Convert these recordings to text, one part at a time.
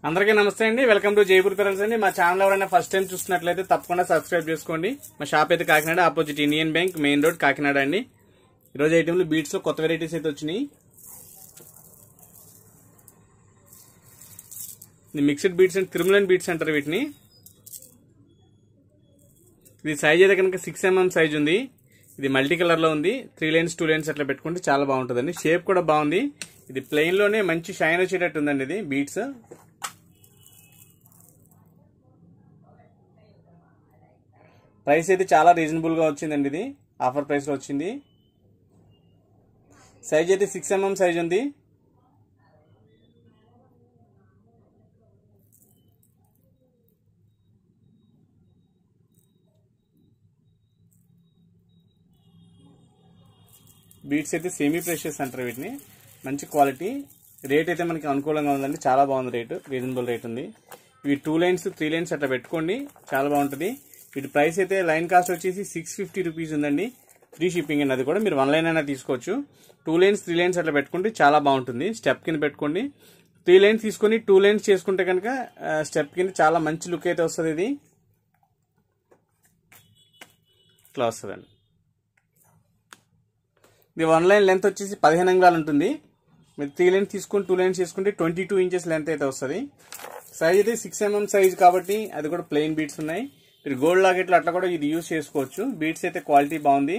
అందరికీ నమస్తే అండి వెల్కమ్ టు జైపూర్ పెరల్స్ అండి మా ఛానల్ ఎవరైనా ఫస్ట్ టైం చూస్తున్నట్లయితే తప్పకుండా సబ్స్క్రైబ్ చేసుకోండి మా షాప్ అయితే Kakinada opposite Indian Bank main road Kakinada అండి ఈరోజు ఐటెంలు బీట్స్ లో కొత్త వెరైటీస్ అయితే వచ్చినాయి ఇది mixed beads and tourmaline beads అంటారు వీటిని ఇది సైజ్ అయితే కనుక సిక్స్ ఎంఎం సైజ్ ఉంది ఇది మల్టీ కలర్ లో ఉంది త్రీ లైన్స్ టూ లైన్స్ అట్లా పెట్టుకుంటే చాలా బాగుంటుందండి షేప్ కూడా బాగుంది ఇది ప్లెయిన్ లోనే మంచి షైన్ వచ్చేటట్టు ఉందండి ఇది బీట్స్ ప్రైస్ అయితే చాలా రీజనబుల్ గా వచ్చిందండి ఇది ఆఫర్ ప్రైస్ లో వచ్చింది సైజ్ అయితే సిక్స్ ఎంఎం సైజ్ ఉంది బీట్స్ అయితే సెమీ ప్రెషియస్ అంటారు వీటిని మంచి క్వాలిటీ రేట్ అయితే మనకి అనుకూలంగా ఉందండి చాలా బాగుంది రేటు రీజనబుల్ రేట్ ఉంది ఇవి టూ లైన్స్ త్రీ లైన్స్ అట్లా పెట్టుకోండి చాలా బాగుంటుంది వీటి ప్రైస్ అయితే లైన్ కాస్ట్ వచ్చేసి సిక్స్ ఫిఫ్టీ రూపీస్ ఉందండి ఫ్రీ షిప్పింగ్ అండి అది కూడా మీరు వన్ లైన్ అయినా తీసుకోవచ్చు టూ లైన్స్ త్రీ లైన్స్ అట్లా పెట్టుకుంటే చాలా బాగుంటుంది స్టెప్ కింద పెట్టుకోండి త్రీ లైన్స్ తీసుకొని టూ లైన్స్ చేసుకుంటే కనుక స్టెప్ కింద చాలా మంచి లుక్ అయితే వస్తుంది ఇది ఇట్లా వస్తుందండి ఇది వన్ లైన్ లెంత్ వచ్చేసి పదిహేను అంగుళాలు ఉంటుంది మీరు త్రీ లైన్స్ తీసుకొని టూ లైన్స్ చేసుకుంటే ట్వంటీ టూ ఇంచెస్ లెంత్ అయితే వస్తుంది సైజ్ అయితే సిక్స్ ఎంఎం సైజ్ కాబట్టి అది కూడా ప్లెయిన్ బీట్స్ ఉన్నాయి మీరు గోల్డ్ లాకెట్లు అట్లా కూడా ఇది యూజ్ చేసుకోవచ్చు బీట్స్ అయితే క్వాలిటీ బాగుంది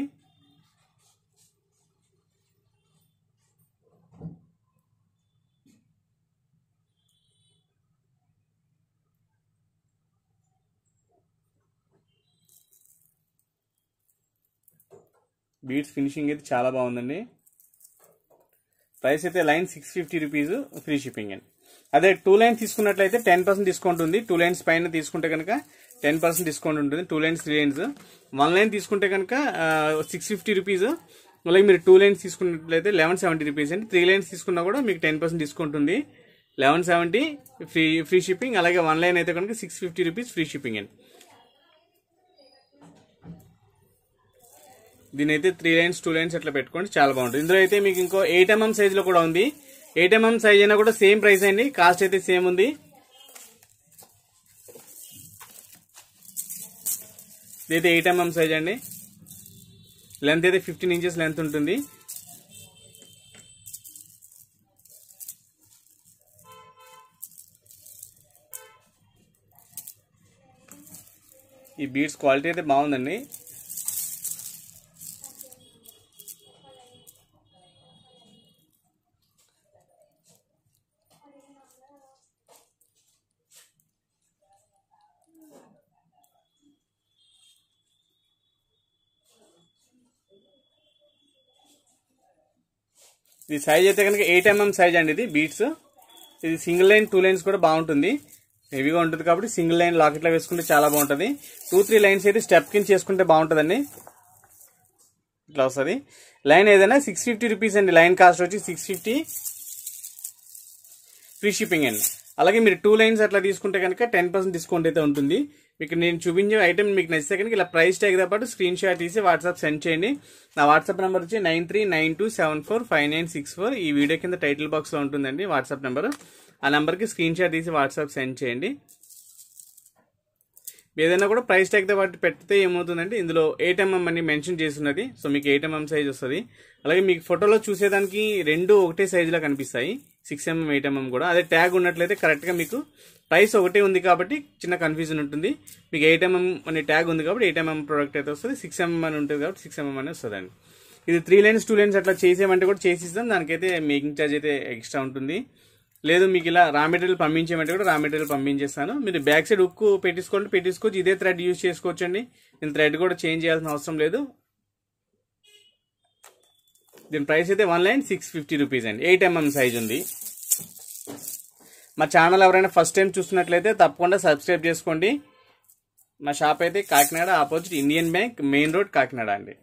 బీట్స్ ఫినిషింగ్ అయితే చాలా బాగుందండి ప్రైస్ అయితే line six fifty rupees free shipping అండి అదే టూ లైన్స్ తీసుకున్నట్లయితే టెన్ పర్సెంట్ డిస్కౌంట్ ఉంది టూ లైన్స్ పైన తీసుకుంటే కనుక టెన్ పర్సెంట్ డిస్కౌంట్ ఉంటుంది two lines three lines one line తీసుకుంటే కనుక సిక్స్ ఫిఫ్టీ రూపీస్ అలాగే మీరు టూ లైన్స్ తీసుకున్నట్లయితే లెవెన్ సెవెంటీ రూపీస్ అండి త్రీ లైన్స్ తీసుకున్నా కూడా మీకు టెన్ పర్సెంట్ డిస్కౌంట్ ఉంది eleven seventy free free shipping అలాగే వన్ లైన్ అయితే కనుక six fifty rupees free shipping అండి దీని అయితే త్రీ లైన్స్ టూ లైన్స్ అట్లా పెట్టుకోండి చాలా బాగుంటుంది ఇందులో అయితే మీకు ఇంకో ఎయిట్ ఎంఎం సైజ్ లో కూడా ఉంది ఎయిట్ ఎంఎం సైజ్ అయినా కూడా సేమ్ ప్రైస్ అండి కాస్ట్ అయితే సేమ్ ఉంది ఇదైతే ఎయిట్ ఎంఎం సైజ్ అండి లెంత్ అయితే ఫిఫ్టీన్ ఇంచెస్ లెంత్ ఉంటుంది ఈ బీడ్స్ క్వాలిటీ అయితే బాగుందండి ఇది సైజ్ అయితే కనుక ఎయిట్ ఎంఎం సైజ్ అండి ఇది బీట్స్ ఇది సింగిల్ లైన్ టూ లైన్స్ కూడా బాగుంటుంది హెవీగా ఉంటుంది కాబట్టి సింగిల్ లైన్ లాకెట్లో వేసుకుంటే చాలా బాగుంటుంది టూ త్రీ లైన్స్ అయితే స్టెప్ కింద చేసుకుంటే బాగుంటుందండి ఇట్లా వస్తుంది లైన్ ఏదైనా సిక్స్ ఫిఫ్టీ రూపీస్ అండి లైన్ కాస్ట్ వచ్చి సిక్స్ ఫిఫ్టీ ఫ్రీ షిప్పింగ్ అండి అలాగే మీరు టూ లైన్స్ అట్లా తీసుకుంటే కనుక టెన్ పర్సెంట్ డిస్కౌంట్ అయితే ఉంటుంది మీకు నేను చూపించే ఐటమ్ మీకు నచ్చితే కనుక ఇలా ప్రైస్ ట్యాగ్తో పాటు స్క్రీన్ షాట్ తీసి వాట్సాప్ సెండ్ చేయండి నా వాట్సాప్ నెంబర్ వచ్చి nine three nine two seven four five nine six four ఈ వీడియో కింద టైటిల్ బాక్స్లో ఉంటుందండి వాట్సాప్ నెంబర్ ఆ నెంబర్కి స్క్రీన్ షాట్ తీసి వాట్సాప్ సెండ్ చేయండి ఏదైనా కూడా ప్రైస్ ట్యాగ్తో పాటు పెడితే ఏమవుతుందంటే ఇందులో ఎయిట్ ఎంఎం అని మెన్షన్ చేస్తున్నది సో మీకు ఎయిట్ ఎంఎం సైజ్ వస్తుంది అలాగే మీకు ఫోటోలో చూసేదానికి రెండు ఒకటే సైజులో కనిపిస్తాయి సిక్స్ ఎంఎం ఎయిట్ ఎంఎం కూడా అదే ట్యాగ్ ఉన్నట్లయితే కరెక్ట్గా మీకు ప్రైస్ ఒకటే ఉంది కాబట్టి చిన్న కన్ఫ్యూజన్ ఉంటుంది మీకు ఎయిట్ ఎంఎం అనే ట్యాగ్ ఉంది కాబట్టి ఎయిట్ ఎంఎం ప్రోడక్ట్ అయితే వస్తుంది సిక్స్ ఎంఎం అని ఉంటుంది కాబట్టి సిక్స్ ఎంఎం అని వస్తుందండి ఇది త్రీ లైన్స్ టూ లైన్స్ అట్లా చేసేయమంటే కూడా చేసి ఇస్తాం దానికైతే మేకింగ్ ఛార్జ్ అయితే ఎక్స్ట్రా ఉంటుంది లేదు మీకు ఇలా రా మెటీరియల్ పంపించేయమంటే కూడా రా మెటీరియల్ పంపించేస్తాను మీరు బ్యాక్ సైడ్ ఉక్కు పెట్టించుకోండి పెట్టించుకోవచ్చు ఇదే థ్రెడ్ యూజ్ చేసుకోవచ్చండి నేను థ్రెడ్ కూడా చేంజ్ చేయాల్సిన అవసరం లేదు దీని ప్రైస్ అయితే one line six fifty rupees అండి ఎయిట్ ఎంఎం సైజ్ ఉంది మా ఛానల్ ఎవరైనా ఫస్ట్ టైం చూస్తున్నట్లయితే తప్పకుండా సబ్స్క్రైబ్ చేసుకోండి మా షాప్ అయితే Kakinada opposite Indian Bank main road Kakinada అండి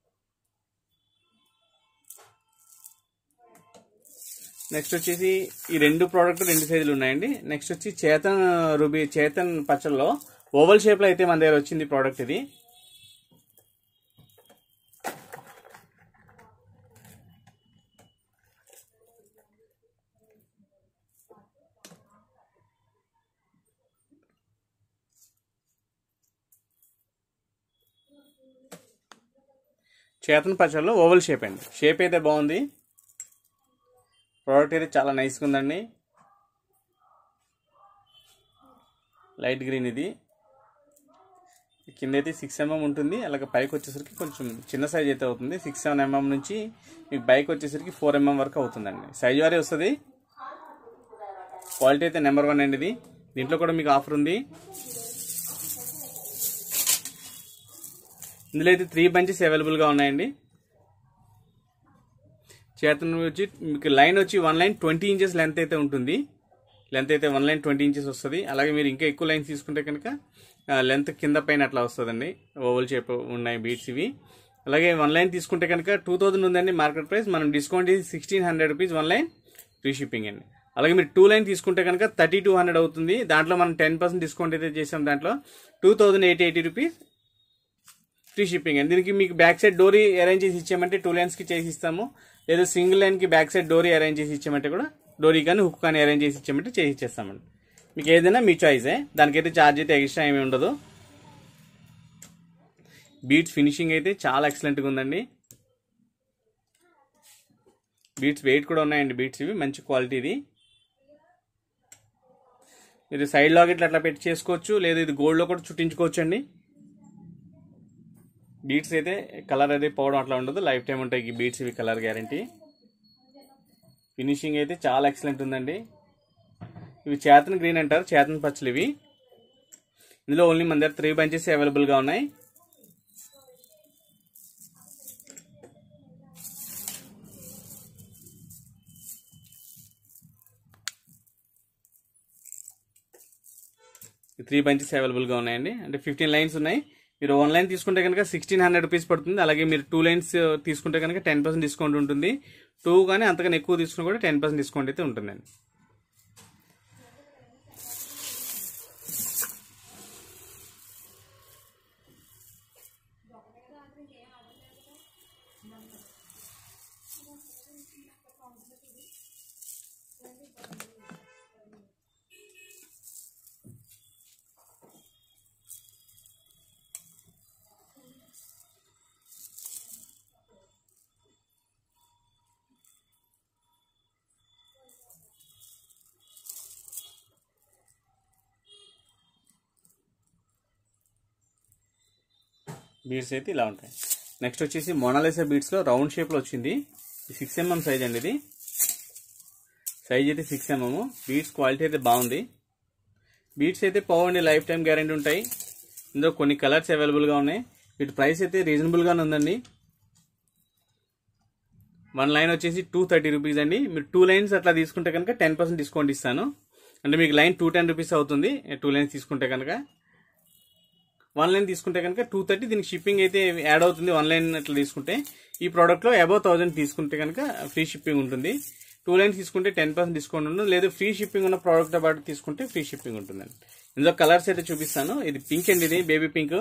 నెక్స్ట్ వచ్చేసి ఈ రెండు ప్రోడక్ట్ రెండు సైజులు ఉన్నాయండి నెక్స్ట్ వచ్చి చేతన్ రూబీ చేతన్ పచ్చల్లో ఓవల్ షేప్లో అయితే మన దగ్గర వచ్చింది ప్రోడక్ట్ ఇది చేతన పచ్చల్లో ఓవల్ షేప్ అండి షేప్ అయితే బాగుంది ప్రోడక్ట్ అయితే చాలా నైస్గా ఉందండి లైట్ గ్రీన్ ఇది కింద అయితే సిక్స్ ఎంఎం ఉంటుంది అలాగే పైకి వచ్చేసరికి కొంచెం చిన్న సైజ్ అయితే అవుతుంది సిక్స్ సెవెన్ ఎంఎం నుంచి మీకు బైక్ వచ్చేసరికి ఫోర్ ఎంఎం వరకు అవుతుందండి సైజ్ వారే వస్తుంది క్వాలిటీ అయితే నెంబర్ వన్ అండి ఇది దీంట్లో కూడా మీకు ఆఫర్ ఉంది ఇందులో అయితే త్రీ బంచెస్ అవైలబుల్గా ఉన్నాయండి చేతన వచ్చి మీకు లైన్ వచ్చి one line twenty inches length అయితే ఉంటుంది లెంత్ అయితే వన్ లైన్ ట్వంటీ ఇంచెస్ వస్తుంది అలాగే మీరు ఇంకా ఎక్కువ లైన్స్ తీసుకుంటే కనుక లెంత్ కింద పైన అట్లా వస్తుందండి ఓవల్ షేప్ ఉన్నాయి బీట్స్ ఇవి అలాగే వన్ లైన్ తీసుకుంటే కనుక టూ థౌజండ్ ఉందండి మార్కెట్ ప్రైస్ మనం డిస్కౌంట్ ఇది sixteen hundred rupees one line free shipping అండి అలాగే మీరు టూ లైన్ తీసుకుంటే కనుక థర్టీ టూ హండ్రెడ్ అవుతుంది దాంట్లో మనం టెన్ పర్సెంట్ డిస్కౌంట్ అయితే చేసాం దాంట్లో two thousand eighty eighty rupees free shipping అండి దీనికి మీకు బ్యాక్ సైడ్ డోరీ అరేంజ్ చేసి ఇచ్చామంటే టూ లైన్స్కి చేసి ఇస్తాము లేదా సింగిల్ లైన్కి బ్యాక్ సైడ్ డోరీ అరేంజ్ చేసి ఇచ్చామంటే కూడా డోరీ కానీ హుక్ కానీ అరేంజ్ చేసి ఇచ్చామంటే చేసి ఇచ్చేస్తామండి మీకు ఏదైనా మీ చాయిసే దానికైతే ఛార్జ్ అయితే ఎక్స్ట్రా ఏమీ ఉండదు బీట్స్ ఫినిషింగ్ అయితే చాలా ఎక్సలెంట్గా ఉందండి బీట్స్ వెయిట్ కూడా ఉన్నాయండి బీట్స్ ఇవి మంచి క్వాలిటీ ఇది మీరు సైడ్ లాకెట్లు అట్లా పెట్టి చేసుకోవచ్చు లేదా ఇది గోల్డ్లో కూడా చుట్టించుకోవచ్చు అండి బీట్స్ అయితే కలర్ అయితే పోవడం అట్లా ఉండదు లైఫ్ టైం ఉంటాయి ఈ బీట్స్ ఇవి కలర్ గ్యారంటీ ఫినిషింగ్ అయితే చాలా ఎక్సలెంట్ ఉందండి ఇవి చేతన్ గ్రీన్ అంటారు చేతన్ పచ్చలు ఇవి ఇందులో ఓన్లీ మన దగ్గర త్రీ బంచెస్ అవైలబుల్గా ఉన్నాయి త్రీ బంచెస్ అవైలబుల్గా ఉన్నాయండి అంటే ఫిఫ్టీన్ లైన్స్ ఉన్నాయి మీరు వన్ లైన్ తీసుకుంటే కనుక సిక్స్టీన్ హండ్రెడ్ రూపీస్ పడుతుంది అలాగే మీరు టూ లైన్స్ తీసుకుంటే కనుక టెన్ పర్సెంట్ డిస్కౌంట్ ఉంటుంది టూ కానీ అంతకన్నా ఎక్కువ తీసుకున్నా కూడా టెన్ పర్సెంట్ డిస్కౌంట్ అయితే ఉంటుందండి బీడ్స్ అయితే ఇలా ఉంటాయి నెక్స్ట్ వచ్చేసి మొనాలిసా బీడ్స్లో రౌండ్ షేప్లో వచ్చింది సిక్స్ ఎంఎం సైజ్ అండి ఇది సైజ్ అయితే సిక్స్ ఎంఎం బీడ్స్ క్వాలిటీ అయితే బాగుంది బీడ్స్ అయితే పోవండి లైఫ్ టైం గ్యారంటీ ఉంటాయి ఇందులో కొన్ని కలర్స్ అవైలబుల్గా ఉన్నాయి వీటి ప్రైస్ అయితే రీజనబుల్గానే ఉందండి వన్ లైన్ వచ్చేసి టూ థర్టీ రూపీస్ అండి మీరు టూ లైన్స్ అట్లా తీసుకుంటే కనుక టెన్ పర్సెంట్ డిస్కౌంట్ ఇస్తాను అంటే మీకు లైన్ టూ టెన్ రూపీస్ అవుతుంది టూ లైన్స్ తీసుకుంటే కనుక వన్ లైన్ తీసుకుంటే కనుక టూ థర్టీ దీనికి షిప్పింగ్ అయితే యాడ్ అవుతుంది వన్ లైన్ అట్లా తీసుకుంటే ఈ ప్రోడక్ట్లో అబౌవ్ థౌసండ్ తీసుకుంటే కనుక ఫ్రీ షిప్పింగ్ ఉంటుంది టూ లైన్స్ తీసుకుంటే టెన్ పర్సెంట్ డిస్కౌంట్ ఉంటుంది లేదా ఫ్రీ షిప్పింగ్ ఉన్న ప్రోడక్ట్తో పాటు తీసుకుంటే ఫ్రీ షిప్పింగ్ ఉంటుందండి ఇందులో కలర్స్ అయితే చూపిస్తాను ఇది పింక్ అండి ఇది బేబీ పింక్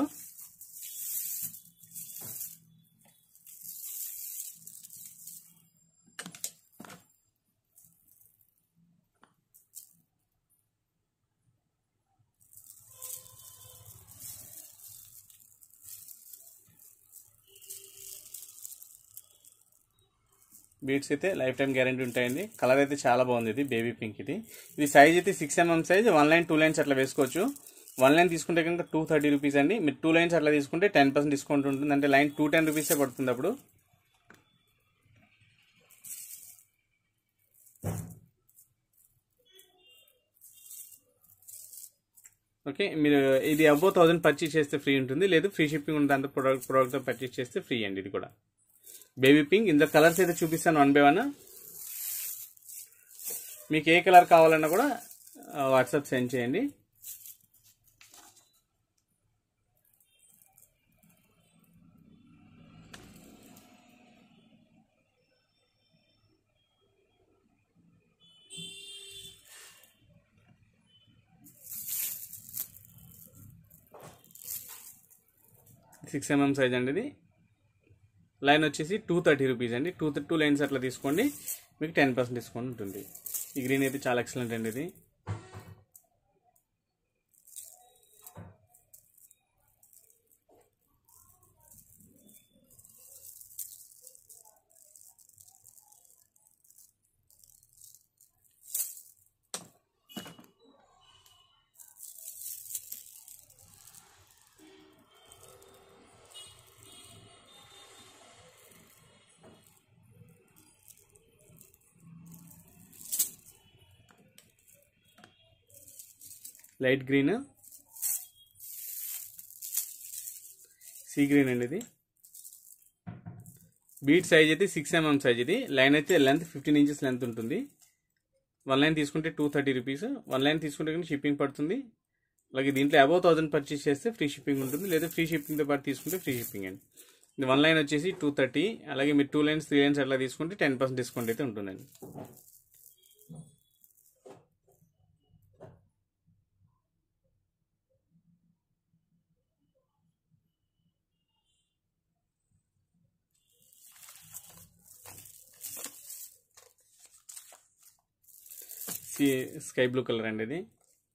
బీట్స్ అయితే లైఫ్ టైం గ్యారంటీ ఉంటాయండి కలర్ అయితే చాలా బాగుంది ఇది బేబీ పింక్ ఇది ఇది సైజ్ అయితే six mm size one line two lines అట్లా వేసుకోవచ్చు వన్ లైన్ తీసుకుంటే కనుక టూ థర్టీ రూపీస్ అండి మీరు టూ లైన్స్ అట్లా తీసుకుంటే టెన్ పర్సెంట్ డిస్కౌంట్ ఉంటుంది అంటే లైన్ టూ టెన్ రూపీసే పడుతుంది అప్పుడు ఓకే మీరు ఇది అబో థౌసండ్ పర్చేస్ చేస్తే ఫ్రీ ఉంటుంది లేదు ఫ్రీ షిప్పింగ్ ఉంటుంది అంత ప్రొడక్ట్ ప్రోడక్ట్తో పర్చేస్ చేస్తే ఫ్రీ అండి ఇది కూడా బేబీ పింక్ ఇందులో కలర్స్ అయితే చూపిస్తాను వన్ బై వన్ మీకు ఏ కలర్ కావాలన్నా కూడా వాట్సాప్ సెండ్ చేయండి సిక్స్ ఎంఎం సైజ్ అండి ఇది లైన్ వచ్చేసి టూ థర్టీ రూపీస్ అండి టూ టూ లైన్స్ అట్లా తీసుకోండి మీకు టెన్ పర్సెంట్ డిస్కౌంట్ ఉంటుంది ఈ గ్రీన్ అయితే చాలా ఎక్సలెంట్ అండి ఇది లైట్ గ్రీన్ సీ గ్రీన్ అండి ఇది బీట్ సైజ్ అయితే సిక్స్ ఎంఎం సైజ్ ఇది లైన్ అయితే లెంత్ ఫిఫ్టీన్ ఇంచెస్ లెంత్ ఉంటుంది వన్ లైన్ తీసుకుంటే two thirty rupees one line తీసుకుంటే కానీ షిప్పింగ్ పడుతుంది అలాగే దీంట్లో అబౌవ్ థౌసండ్ పర్చేస్ చేస్తే ఫ్రీ షిప్పింగ్ ఉంటుంది లేదా ఫ్రీ షిప్పింగ్తో పాటు తీసుకుంటే ఫ్రీ షిప్పింగ్ అండి ఇది వన్ లైన్ వచ్చేసి టూ థర్టీ అలాగే మీరు టూ లైన్స్ త్రీ లైన్స్ అట్లా తీసుకుంటే టెన్ పర్సెంట్ డిస్కౌంట్ అయితే ఉంటుందండి స్కై బ్లూ కలర్ అండి ఇది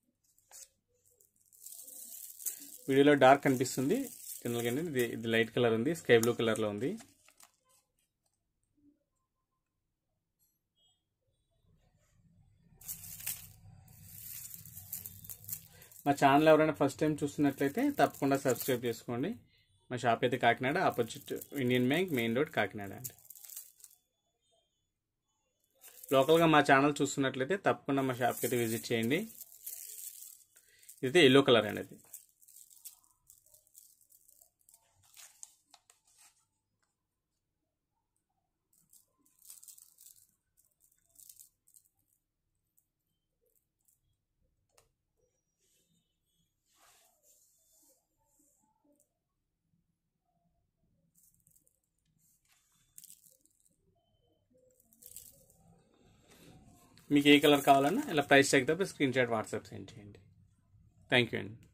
వీడియోలో డార్క్ కనిపిస్తుంది జనరల్గా ఇది ఇది లైట్ కలర్ ఉంది స్కై బ్లూ కలర్లో ఉంది మా ఛానల్ ఎవరైనా ఫస్ట్ టైం చూస్తున్నట్లయితే తప్పకుండా సబ్స్క్రైబ్ చేసుకోండి మా షాప్ అయితే Kakinada opposite Indian Bank main road Kakinada అండి లోకల్గా మా ఛానల్ చూస్తున్నట్లయితే తప్పకుండా మా షాప్కి అయితే విజిట్ చేయండి ఇది ఎల్లో కలర్ అండి అది మీకు ఏ కలర్ కావాలన్నా ఇలా ప్రైస్ చెక్ తప్ప స్క్రీన్ షాట్ వాట్సాప్ సెండ్ చేయండి థ్యాంక్ యూ అండి